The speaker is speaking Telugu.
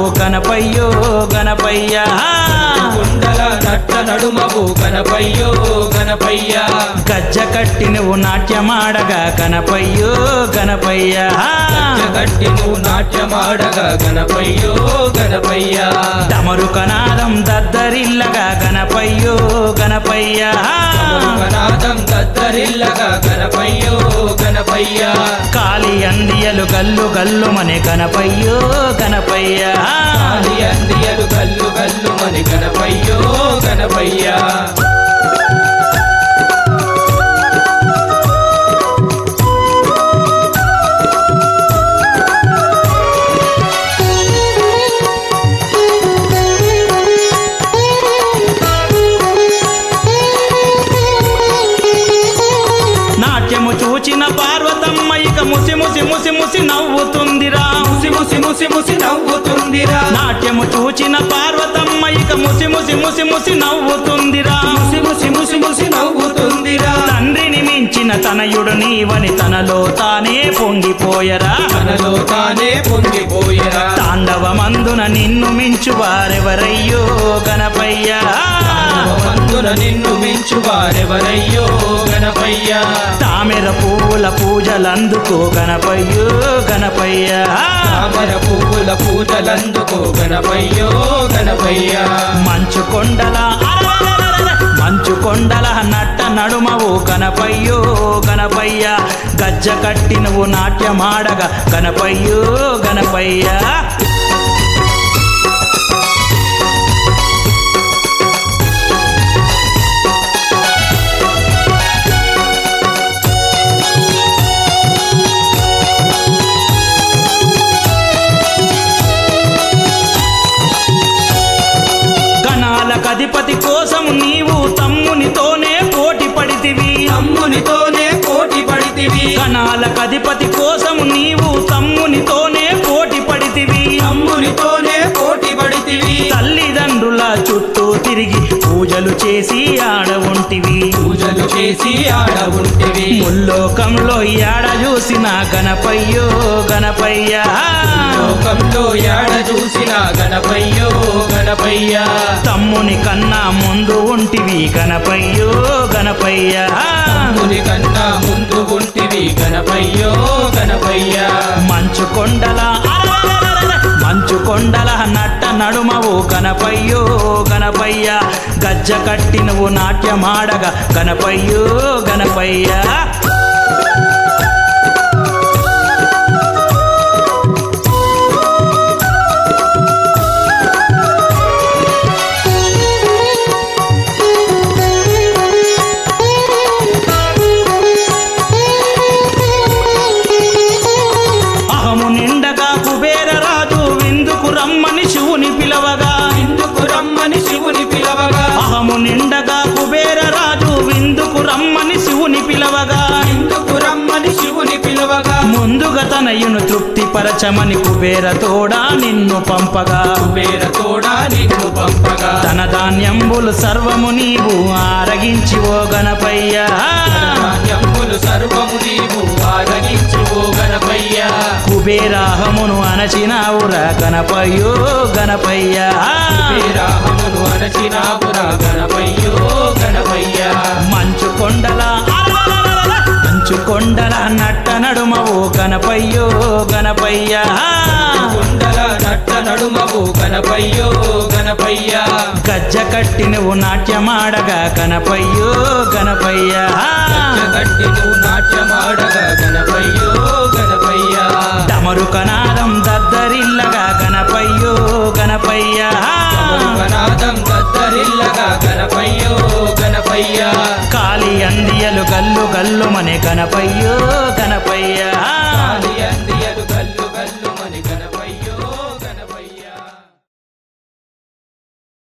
గణపయ్యో గణపయ్య కుండల నట్ట నడుమవు గణపయ్యో గణపయ్య గజ్జ కట్టి నువ్వు నాట్యమాడగా గణపయ్యో గణపయ్య గట్టి నువ్వు నాట్యమాడగా గణపయ్యో గణపయ్య డమరు కనాదం దద్దరిల్లగా గణపయ్యో గణపయ్య గణాదం దద్దరిల్లగా గణపయ్యో గణపయ్య కాలి అందియలు గల్లు గల్లు మనే గణపయ్యో గణపయ్య కాలి అందియలు గల్లు గల్లు మని గణపయ్యో గణపయ్య నాట్యము చూచిన పార్వతమ్మ ఇక ముసి ముసి ముసి ముసి నవ్వుతుందిరా ముసి ముసి ముసి ముసి నవ్వుతుందిరా నాట్యము చూచిన పార్వతమ్మ ఇక ముసి ముసి ముసి ముసి నవ్వుతుందిరా ముసి ముసి ముసి ముసి నవ్వుతుందిరా తండ్రిని మించిన తనయుడు నీవని తనలో తానే పొంగిపోయరా తనలో తానే పొంగిపోయిరా తాండవమందున నిన్ను మించు వారెవరయ్యో గణపయ్యా మందున నిన్ను మించు వారెవరయ్యో గణపయ్య తామెర పువ్వుల పూజలందుకో గణపయ్యో గణపయ్యా తామర పువ్వుల పూజలందుకో గణపయ్యో గణపయ్య మంచు కొండల అరెరెరెరెరె! మంచు కొండల నట్ట నడుమవు గణపయ్యో గణపయ్య గజ్జ కట్టి నువ్వు నాట్యమాడగా గణపయ్యో గణపయ్యా గణాలకు అధిపతి కోసం నీవు తమ్మునితోనే పోటీ పడితివి తమ్మునితోనే పోటీ పడితివి గణాలకు అధిపతి కోసం నీవు తమ్మునితోనే పోటీ పడితివి తమ్మునితోనే పోటీ పడితివి తల్లిదండ్రుల చుట్టూ తిరిగి పూజలు చేసి ఆడ ఉంటివి పూజలు చేసి ఆడ ఉంటివి ముల్లోకంలో యాడ చూసిన గణపయ్యో గణపయ్య లోకంలో యాడ చూసిన గణపయ్యో గణపయ్య తమ్ముని కన్నా ముందు ఉంటివి గణపయ్యో గణపయ్య తమ్ముని కన్నా ముందు ఉంటివి గణపయ్యో గణపయ్య మంచు కొండల అరెరెరెరెరె! మంచు కొండల నట్ట నడుమవు గణపయ్యో గణపయ్య గజ్జ కట్టి నువ్వు నాట్యమాడగా గణపయ్యో గణపయ్య అహము నిండగా కుబేర రాజు విందుకు రమ్మని శివుని పిలవగా ఇందుకు రమ్మని శివుని పిలవగా అహము నిండగా కుబేర రాజు విందుకు రమ్మని శివుని పిలవగా ఇందుకు రమ్మని శివుని పిలవగా ముందుగా తనయును తృప్తిపరచమని కుబేర తోడా నిన్ను పంపగా కుబేర తోడా నిన్ను పంపగా తన ధాన్యంబులు సర్వము నీవు ఆరగించి ఓ గణపయ్య ధాన్యములు సర్వము నీవు ఆరగించు ఓ గణపయ్య కుబేరాహమును అణచినావురా గణపయ్యో గణపయ్య కుబేరాహమును అరచినాపురా గణపయ్యో గణపయ్య మంచు కొండల అరెరెరెరెరె! మంచు కొండల నట్ట నడుమవు గణపయ్యో గణపయ్య కుండల నట్ట నడుమవు గణపయ్యో గణపయ్య గజ్జ కట్టి నువ్వు నాట్యమాడగా గణపయ్యో గణపయ్య గట్టి నువ్వు నాట్యమాడగా గణపయ్యో గణపయ్య డమరు కనాదం దద్దరిల్లగా గణపయ్యో గణపయ్య గణాదం దద్దరిల్లగా గణపయ్యో గణపయ్య కాలి అందియలు గల్లు గల్లు మనే గణపయ్యో గణపయ్య